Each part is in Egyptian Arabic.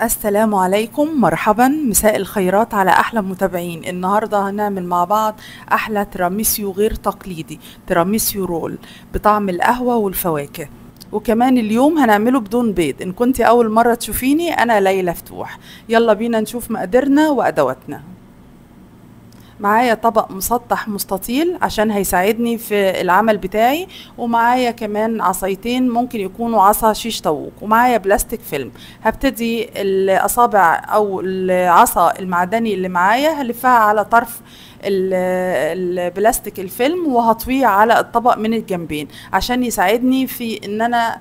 السلام عليكم مرحبا مساء الخيرات على احلى متابعين النهارده هنعمل مع بعض احلى تراميسيو غير تقليدي تراميسيو رول بطعم القهوه والفواكه وكمان اليوم هنعمله بدون بيض ان كنت اول مره تشوفيني انا ليلى فتوح يلا بينا نشوف مقاديرنا وادواتنا معايا طبق مسطح مستطيل عشان هيساعدني في العمل بتاعي ومعايا كمان عصايتين ممكن يكونوا عصا شيش طاووق ومعايا بلاستيك فيلم هبتدي الاصابع او العصا المعدني اللي معايا هلفها على طرف البلاستيك الفيلم وهطويه على الطبق من الجنبين عشان يساعدني في ان انا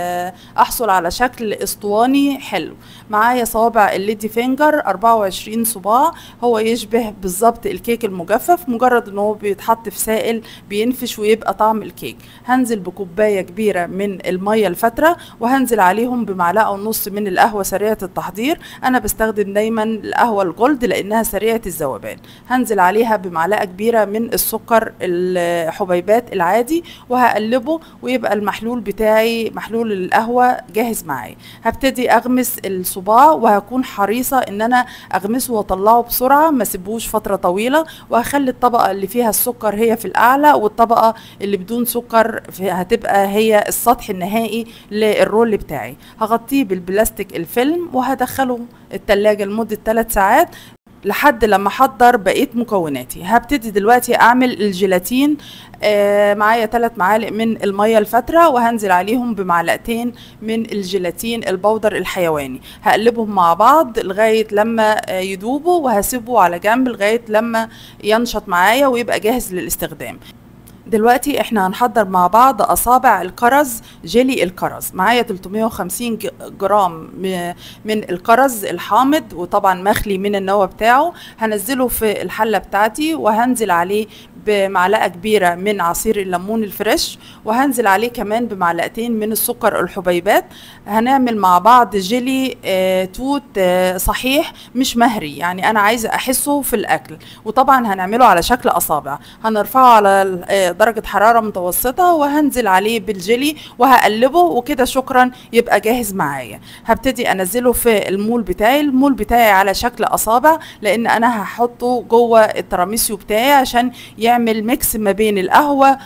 احصل على شكل اسطواني حلو معايا صوابع الليدي فينجر 24 صباع هو يشبه بالظبط الكيك المجفف مجرد ان هو بيتحط في سائل بينفش ويبقى طعم الكيك هنزل بكوبايه كبيره من الميه الفتره وهنزل عليهم بمعلقه ونص من القهوه سريعه التحضير انا بستخدم دايما القهوه الجولد لانها سريعه الذوبان هنزل عليها بمعلقه كبيره من السكر الحبيبات العادي وهقلبه ويبقى المحلول بتاعي محلول القهوه جاهز معايا هبتدي اغمس الصباع وهكون حريصه ان انا اغمسه واطلعه بسرعه ما سيبوش فتره طويله وهخلي الطبقه اللي فيها السكر هي في الاعلى والطبقه اللي بدون سكر هتبقى هي السطح النهائي للرول بتاعي هغطيه بالبلاستيك الفيلم وهدخله التلاجة لمدة 3 ساعات لحد لما احضر بقيه مكوناتي هبتدي دلوقتي اعمل الجيلاتين آه معايا 3 معالق من الميه الفتره وهنزل عليهم بمعلقتين من الجيلاتين البودر الحيواني هقلبهم مع بعض لغايه لما آه يدوبوا وهسيبه على جنب لغايه لما ينشط معايا ويبقى جاهز للاستخدام دلوقتي احنا هنحضر مع بعض اصابع الكرز جيلي الكرز معايا 350 جرام من الكرز الحامض وطبعا مخلي من النوى بتاعه هنزله في الحله بتاعتي وهنزل عليه بمعلقه كبيره من عصير الليمون الفريش وهنزل عليه كمان بمعلقتين من السكر الحبيبات هنعمل مع بعض جيلي آه توت آه صحيح مش مهري يعني انا عايزه احسه في الاكل وطبعا هنعمله على شكل اصابع هنرفعه على آه درجه حراره متوسطه وهنزل عليه بالجيلي وهقلبه وكده شكرا يبقى جاهز معايا هبتدي انزله في المول بتاعي المول بتاعي على شكل اصابع لان انا هحطه جوه التراميسيو بتاعي عشان يعمل ميكس ما بين القهوه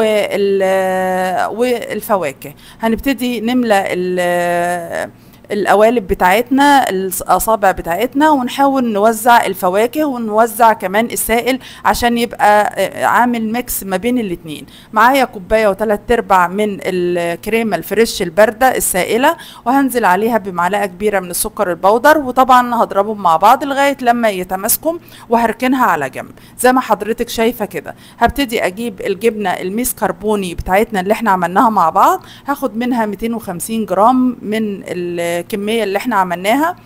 والفواكه هنبتدي نملى القوالب بتاعتنا الاصابع بتاعتنا ونحاول نوزع الفواكه ونوزع كمان السائل عشان يبقى عامل ميكس ما بين الاتنين معايا كوبايه وثلاث ارباع من الكريمه الفريش البارده السائله وهنزل عليها بمعلقه كبيره من السكر البودر وطبعا هضربهم مع بعض لغايه لما يتماسكوا وهركنها على جنب زي ما حضرتك شايفه كده هبتدي اجيب الجبنه الميس كربوني بتاعتنا اللي احنا عملناها مع بعض هاخد منها 250 جرام من الكميه اللي احنا عملناها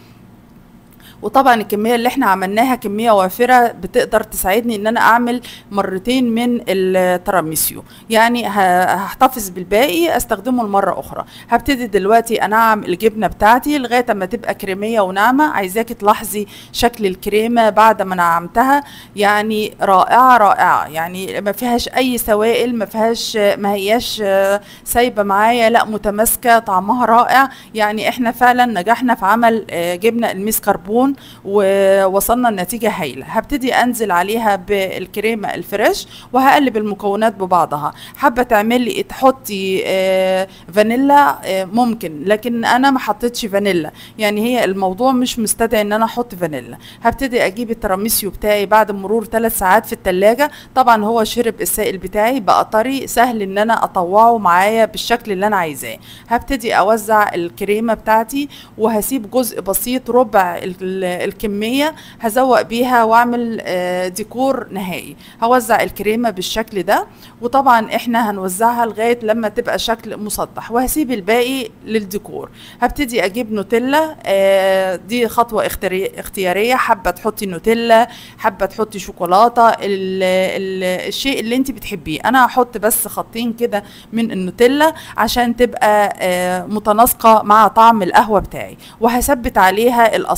وطبعا الكميه اللي احنا عملناها كميه وافره بتقدر تساعدني ان انا اعمل مرتين من التراميسيو يعني هحتفظ بالباقي استخدمه لمره اخرى هبتدي دلوقتي انعم الجبنه بتاعتي لغايه اما تبقى كريميه وناعمه عايزاكي تلاحظي شكل الكريمه بعد ما نعمتها يعني رائعه رائعه يعني ما فيهاش اي سوائل ما فيهاش ما هياش سايبه معايا لا متماسكه طعمها رائع يعني احنا فعلا نجحنا في عمل جبنه الميس كربون ووصلنا لنتيجة هايلة هبتدي أنزل عليها بالكريمة الفريش وهقلب المكونات ببعضها حابة تعملي تحطي آه فانيلا آه ممكن لكن أنا ما حطيتش فانيلا يعني هي الموضوع مش مستدعي إن أنا أحط فانيلا هبتدي أجيب التراميسيو بتاعي بعد مرور ثلاث ساعات في التلاجة طبعا هو شرب السائل بتاعي بقى طري سهل إن أنا أطوعه معايا بالشكل اللي أنا عايزاه هبتدي أوزع الكريمة بتاعتي وهسيب جزء بسيط ربع الكميه هزوق بيها واعمل ديكور نهائي هوزع الكريمه بالشكل ده وطبعا احنا هنوزعها لغايه لما تبقى شكل مسطح وهسيب الباقي للديكور هبتدي اجيب نوتيلا دي خطوه اختياريه حابه تحطي نوتيلا حابه تحطي شوكولاته ال ال الشيء اللي انت بتحبيه انا هحط بس خطين كده من النوتيلا عشان تبقى متناسقه مع طعم القهوه بتاعي وهثبت عليها الاصابع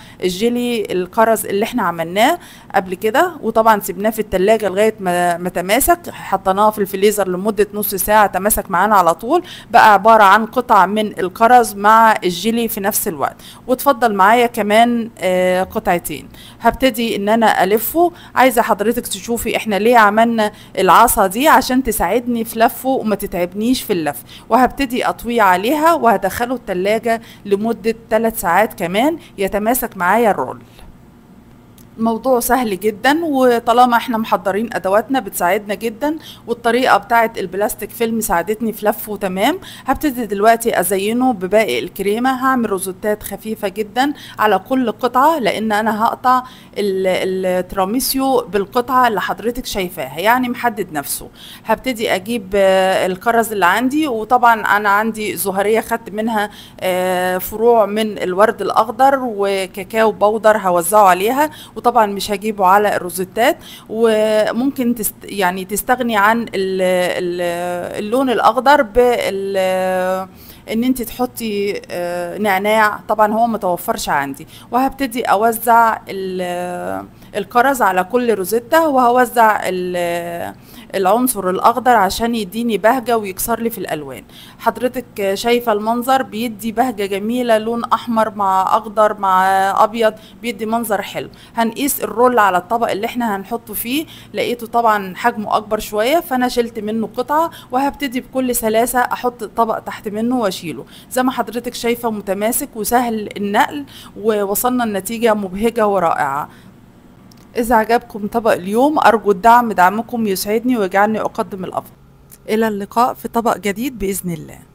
الجيلي الكرز اللي احنا عملناه قبل كده وطبعا سيبناه في التلاجة لغاية ما, ما تماسك حطيناه في الفريزر لمدة نص ساعة تماسك معانا على طول بقى عبارة عن قطع من الكرز مع الجيلي في نفس الوقت وتفضل معايا كمان آه قطعتين هبتدي ان انا الفه عايزة حضرتك تشوفي احنا ليه عملنا العصا دي عشان تساعدني في لفه وما تتعبنيش في اللف وهبتدي اطويه عليها وهدخله التلاجة لمدة 3 ساعات كمان يتماسك معايا الرول الموضوع سهل جدا وطالما احنا محضرين ادواتنا بتساعدنا جدا والطريقه بتاعه البلاستيك فيلم ساعدتني في لفه تمام هبتدي دلوقتي ازينه بباقي الكريمه هعمل روزوتات خفيفه جدا على كل قطعه لان انا هقطع التراميسيو بالقطعه اللي حضرتك شايفاها يعني محدد نفسه هبتدي اجيب الكرز اللي عندي وطبعا انا عندي زهريه خدت منها فروع من الورد الاخضر وكاكاو بودر هوزعه عليها وطبعا مش هجيبه على الروزيتات وممكن تست يعني تستغني عن ال ال اللون الاخضر بال ان انت تحطي نعناع طبعا هو متوفرش عندي وهبتدي اوزع الكرز على كل روزيتا وهوزع العنصر الاخضر عشان يديني بهجة ويكسر لي في الالوان حضرتك شايفة المنظر بيدي بهجة جميلة لون احمر مع اخضر مع ابيض بيدي منظر حلو هنقيس الرول على الطبق اللي احنا هنحطه فيه لقيته طبعا حجمه اكبر شوية فانا شلت منه قطعة وهبتدي بكل سلاسة احط طبق تحت منه واشيله زي ما حضرتك شايفة متماسك وسهل النقل ووصلنا النتيجة مبهجة ورائعة إذا عجبكم طبق اليوم أرجو الدعم دعمكم يسعدني ويجعلني أقدم الأفضل إلى اللقاء في طبق جديد بإذن الله